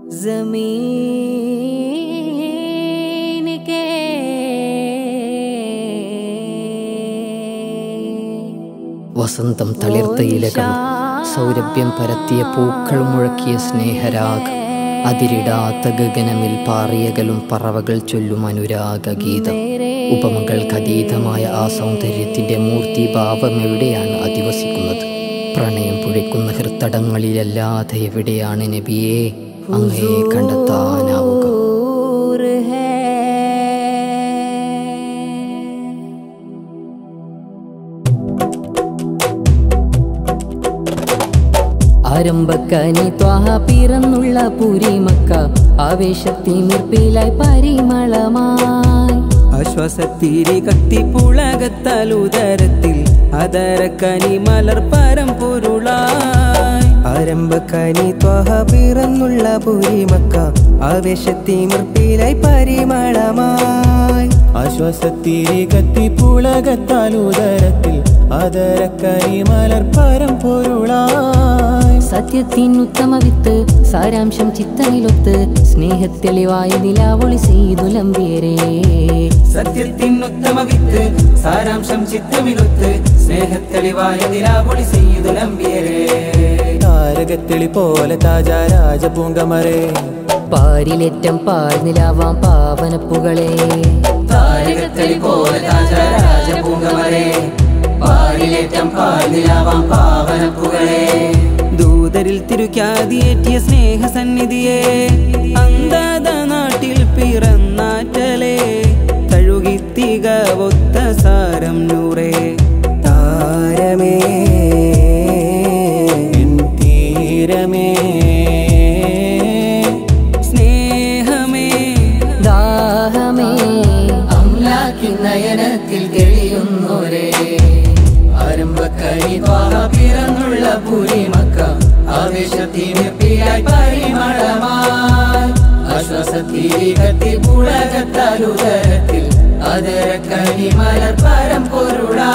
जमीन के വസന്തം തളിർത്ത ഇലകളും സൗരഭ്യം പരത്തിയ പൂക്കൾ മുഴക്കിയ സ്നേഹരാഗ് അതിരിടാത്ത ഗഗനമിൽ പാറിയകലും പറവകൾ ചൊല്ലും അനുരാഗ ഗീതം ഉപമകൾക്കതീതമായ ആ സൗന്ദര്യത്തിന്റെ മൂർത്തിഭാവം എവിടെയാണ് അധിവസിക്കുന്നത് പ്രണയം പുഴയ്ക്കുന്ന ഹൃത്തടങ്ങളിലല്ലാതെ എവിടെയാണ് നബിയെ അങ്ങയെ കണ്ടെത്താനാവുക दूर है ആരംഭക്കനി ത്വാഹ പിറന്നുള്ള പുരിമക്ക ആവേശത്തിമിർപ്പിലായി പരിമളമായി ആശ്വാസത്തിരി കത്തിപ്പുളകത്താൽ ഉദരത്തിൽ അതരക്കനി മലർപ്പരം പൊരുളായി ആരംഭക്കനി ത്വഹ പിറന്നുള്ള പുരിമക്ക ആവേശത്തിമിർപ്പിലായി പരിമളമായി ആശ്വാസത്തിരി കത്തിപ്പുളകത്താൽ ഉദരത്തിൽ അതരക്കനി മലർപ്പരം പൊരുളായി സത്യത്തിൻ ഉത്തമ വിത്ത് സാരാംശം ചിത്തനിലൊത്ത് സ്നേഹത്തെളിവായ നിലാവൊളി ചെയ്തുലമ്പിയരേ സത്യത്തിൻ ഉത്തമ വിത്ത് സാരാംശം ചിത്തമിലൊത്ത് സ്നേഹത്തെളിവായ നിലാപൊളി ചെയ്തു നമ്പിയരേ താരകത്തെളി പോലെ താജ രാജപൂങ്കമരേ പാരിലേറ്റം പാഴ്നിലാവാം പാവനപ്പുകളെ താരകത്തെളി പോലെ താജ രാജപൂങ്കമരേ പാലിലേറ്റം പാലിലാവാം പാവനപ്പുകളെ ദൂതരിൽ തിരുക്കാതിയേറ്റിയ സ്നേഹസന്നിധിയെ അന്താത നാട്ടിൽ പിറന്നാറ്റലേ തഴുകിത്തിക ഒത്ത സാരം നൂറേ താരമേ എൻ തീരമേ സ്നേഹമേ ദാഹമേ അംലാക്കി നയനത്തിൽ തെളിയുന്നോരേ ആരംഭക്കരി ത്വാഹ പിറന്നുള്ള പുരിമക്ക ആവേശത്തിനിപ്പിലായി പരിമളമായി ആശ്വാസത്തിരി കത്തി പുളകത്താലുദരത്തിൽ അതരക്കനി മലർപ്പരം പൊരുളാ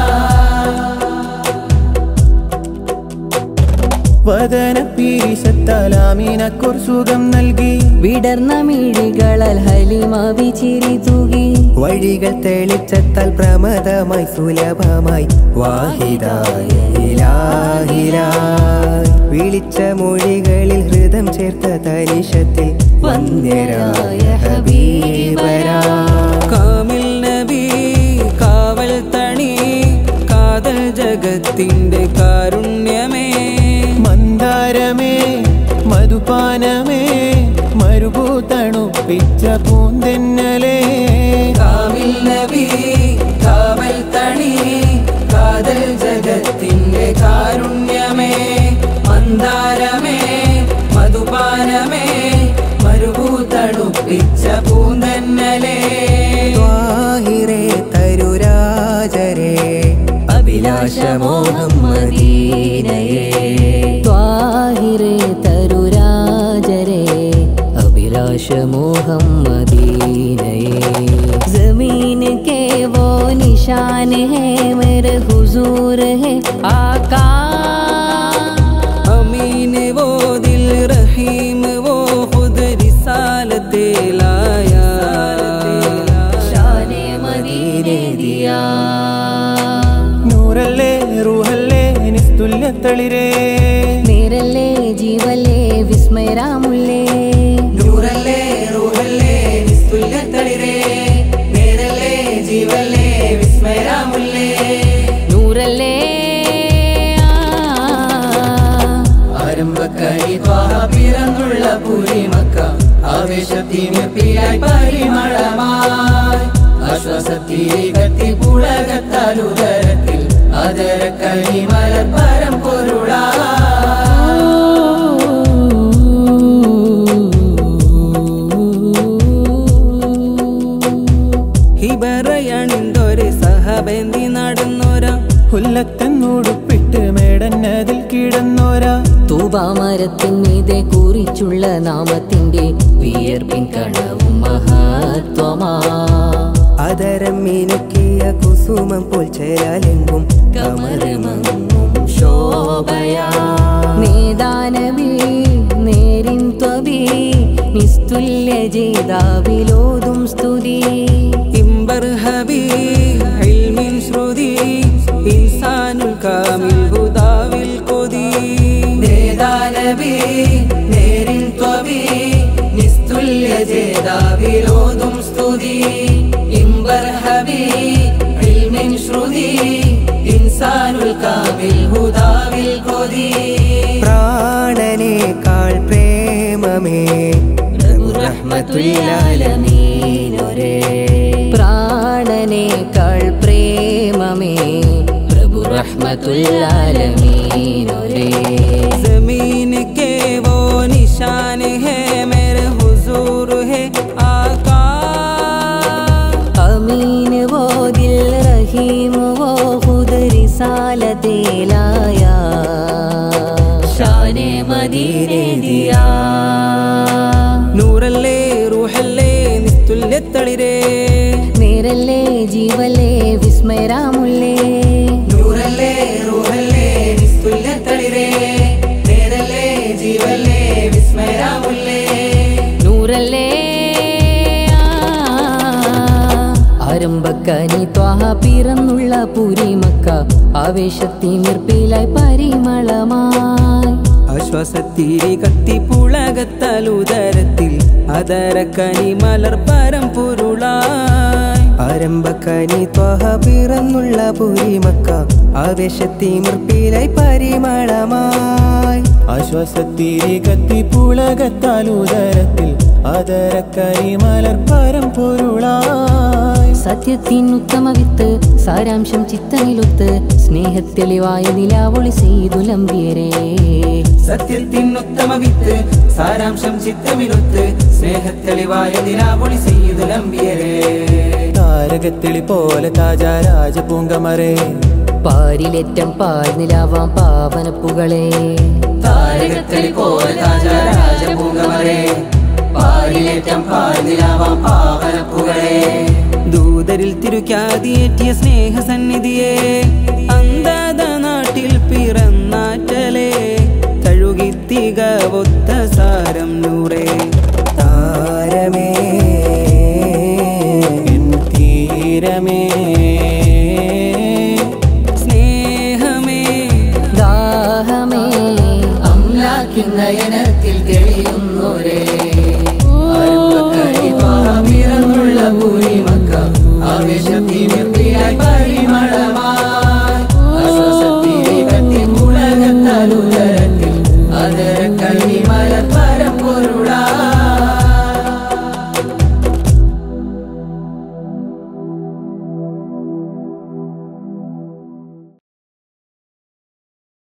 വദന പീരിശത്താലാമീനക്കൊരു സുഖം നൽകി വിടർന്ന മിഴികളാൽ ഹലിമ വിചിരി തൂകി വഴികൾ തെളിച്ചത്താൽ പ്രമദമായി സുലഭമായി വാഹിദായ ഇലാഹിലായി വിളിച്ച മൊഴികളിൽ ഹൃദം ചേർത്ത തരിശത്തിൽ വന്യരായ ഹബീബരാ കാമിൽ നബി കാവൽ തണി കാതൽ ജഗത്തിന്റെ കാരുണ്യമേ മന്ദാരമേ മധുപാനമേ മരുഭൂ തണുപ്പിച്ച പൂന്തെന്നലേ കാവിൽ നബി കാവൽ തണി കാതൽ ജഗത്തിന്റെ കാരുണ്യമേ മന്ദാരമേ മധുപാനമേ മരുഭൂ തണുപ്പിച്ച പൂന്തെന്നലേ ത്വാഹിരേ തരുരാജരേ അഭിലാഷമോഹം മദീനയേ ത്വാഹിരേ തരുരാജരേ അഭിലാഷമോഹം മദീനയേ जमीन के वो निशान है मेरे हुजूर है आका अमीन वो दिल रहीम वो खुद रिसालते लाया शान मदीने दिया നൂറല്ലേ റൂഹല്ലേ നിസ്തുല്യ തളിരേ നേരല്ലേ ജീവല്ലേ വിസ്മയരാമുള്ളേ നൂറല്ലേ റൂഹല്ലേ നിസ്തുല്യ തളിരേ നേരല്ലേ ജീവല്ലേ വിസ്മയരാമുല്ലേ നൂറല്ലേ ആരംഭക്കരി ത്വാഹ പിറന്നുള്ള പുരിമക്ക ആവേശത്തിനിപ്പിലായി പരിമളമായി ആശ്വാസത്തിരി കത്തി പുളകത്താലുദരത്തിൽ അതരക്കനി മലർപ്പരം പൊരുളാ ഹിബറയണിന്തൊരു സഹബന്തി നടന്നോരാ ഹുല്ലത്തെന്നുടുപ്പിട്ട് മേടന്നതിൽ കിടന്നോരാ തൂബാമരത്തിൻ മീതെ കുറിച്ചുള്ള നാമത്തിന്റെ വിയർപ്പിൻ കണവും മഹത്വമാ അതരം മിനുക്കിയ കുസുമം പോൽ ചേരാലെങ്കും കമരമങ്ങും ശോഭയാ നേദാനബി നേരിൻ ത്വബീ നിസ്തുല്യ ജേതാവിലോതും സ്തുതി ഇമ്പർ ഹബീ ഇൽമിൻ ശ്രുതി ഇൻസാനുൽ കാമിൽ ഹുദാവിൽ കൊതി നേതാനബി നേരിൻ ത്വബി നിസ്തുല്യ ജേതാവിലോതും സ്തുതി ഇമ്പർ ഹബീ ഇൽമിൻ ശ്രുതി ഇൻസാനുൽ കാമിൽ ഹുദാവിൽ കൊതി പ്രാണനേക്കാൾ പ്രേമമേ റഹ്മത്തുല്ലാലമീനൊരേ പ്രാണനേക്കാൾ പ്രേമമേ പ്രഭു റഹ്മത്തുല്ലാലമീനൊരേ जमीन के वो निशान है मेरे हुजूर है आका अमीन वो दिल रहीम वो खुद रिसालते लाया शान मदीने दिया നൂറല്ലേ റൂഹല്ലേ നിസ്തുല്യ തളിരേ നേരല്ലേ ജീവല്ലേ വിസ്മയരാമുല്ലേ നൂറല്ലേ റൂഹല്ലേ നിസ്തുല്യ തളിരേ നേരല്ലേ ജീവല്ലേ വിസ്മയരാമുല്ലേ നൂറല്ലേ ആരംഭക്കനി ത്വാഹ പിറന്നുള്ള പുരിമക്ക ആവേശത്തിനിർപ്പിലായി പരിമളമായി ആശ്വാസത്തിരി കത്തി പുളകത്താൽ ഉദരത്തിൽ അതരക്കനി മലർ പരം പൊരുളായി ആരംഭക്കനി ത്വഹ പിറന്നുള്ള പുരിമക്ക ആവേശത്തിമിർപ്പിലായി പരിമളമായി ആശ്വാസത്തിരി കത്തി പുളകത്താൽ ഉദരത്തിൽ അതരക്കരി മലർപ്പരം പൊരുളായി സത്യത്തിൻ ഉത്തമ വിത്ത് സാരാംശം ചിത്തനിലൊത്ത് സ്നേഹത്തെളിവായ നിലാവൊളി ചെയ്തുലമ്പിയരേ സത്യത്തിൻ ഉത്തമ വിത്ത് സാരാംശം ചിത്തമിരുത്ത് സ്നേഹത്തെളിവായ നിലാവൊളി ചെയ്തു ലംബിയരേ താരകത്തിളി പോലെ താജ രാജപൂങ്കമരേ പാരിലേറ്റം പാൽ നിലാവാം പാവനപ്പുകളെ താരകത്തെളി പോലെ താജ രാജപൂങ്കമരേ പാലിലേറ്റം പാലിലാവാം പാവനപ്പുകളെ ദൂതരിൽ തിരുക്കാതിയേറ്റിയ സ്നേഹസന്നിധിയെ അന്താത നാട്ടിൽ പിറന്നാറ്റലേ തഴുകിത്തിക ഒത്ത സാരം നൂറേ താരമേ എൻ തീരമേ സ്നേഹമേ ദാഹമേ അംലാക്കിൻ നയന